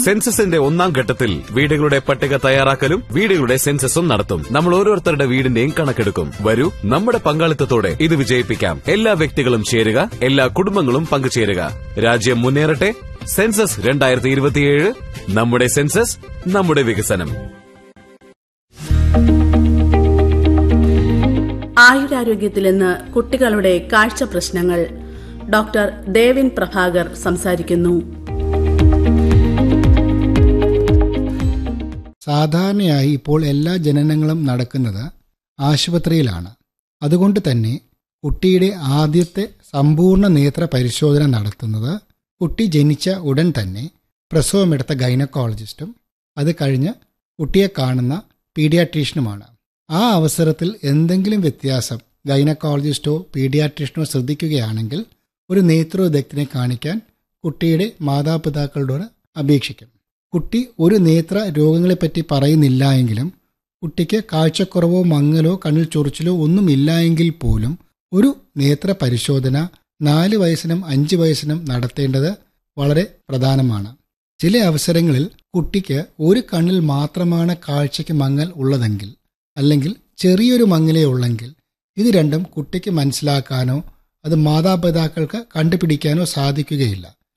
സെൻസസിന്റെ ഒന്നാം ഘട്ടത്തിൽ വീടുകളുടെ പട്ടിക തയ്യാറാക്കലും വീടുകളുടെ സെൻസസും നടത്തും നമ്മൾ ഓരോരുത്തരുടെ വീടിന്റെയും കണക്കെടുക്കും വരൂ നമ്മുടെ പങ്കാളിത്തത്തോടെ ഇത് വിജയിപ്പിക്കാം എല്ലാ വ്യക്തികളും ചേരുക എല്ലാ കുടുംബങ്ങളും പങ്കുചേരുക രാജ്യം മുന്നേറട്ടെ സെൻസസ് രണ്ടായിരത്തി ഇരുപത്തിയേഴ് നമ്മുടെ സെൻസസ് നമ്മുടെ വികസനം ആയുരാരോഗ്യത്തിൽ ഇന്ന് കുട്ടികളുടെ കാഴ്ച പ്രശ്നങ്ങൾ ഡോക്ടർ ദേവിൻ പ്രഭാകർ സംസാരിക്കുന്നു സാധാരണയായി ഇപ്പോൾ എല്ലാ ജനനങ്ങളും നടക്കുന്നത് ആശുപത്രിയിലാണ് അതുകൊണ്ട് തന്നെ കുട്ടിയുടെ ആദ്യത്തെ സമ്പൂർണ്ണ നേത്ര പരിശോധന നടത്തുന്നത് കുട്ടി ജനിച്ച ഉടൻ തന്നെ പ്രസവമെടുത്ത ഗൈനക്കോളജിസ്റ്റും അത് കഴിഞ്ഞ് കുട്ടിയെ കാണുന്ന പീഡിയാട്രീഷ്യനുമാണ് ആ അവസരത്തിൽ എന്തെങ്കിലും വ്യത്യാസം ഗൈനക്കോളജിസ്റ്റോ പീഡിയാട്രീഷ്യനോ ശ്രദ്ധിക്കുകയാണെങ്കിൽ ഒരു നേത്രോദഗ്ധനെ കാണിക്കാൻ കുട്ടിയുടെ മാതാപിതാക്കളോട് അപേക്ഷിക്കും കുട്ടി ഒരു നേത്ര രോഗങ്ങളെപ്പറ്റി പറയുന്നില്ല എങ്കിലും കുട്ടിക്ക് കാഴ്ചക്കുറവോ മങ്ങലോ കണ്ണിൽ ചൊറിച്ചിലോ ഒന്നും ഇല്ല എങ്കിൽ പോലും ഒരു നേത്ര പരിശോധന നാല് വയസ്സിനും അഞ്ച് വയസ്സിനും നടത്തേണ്ടത് വളരെ പ്രധാനമാണ് ചില അവസരങ്ങളിൽ കുട്ടിക്ക് ഒരു കണ്ണിൽ മാത്രമാണ് കാഴ്ചയ്ക്ക് മങ്ങൽ ഉള്ളതെങ്കിൽ അല്ലെങ്കിൽ ചെറിയൊരു മങ്ങലേ ഉള്ളെങ്കിൽ ഇത് രണ്ടും കുട്ടിക്ക് മനസ്സിലാക്കാനോ അത് മാതാപിതാക്കൾക്ക് കണ്ടുപിടിക്കാനോ സാധിക്കുകയില്ല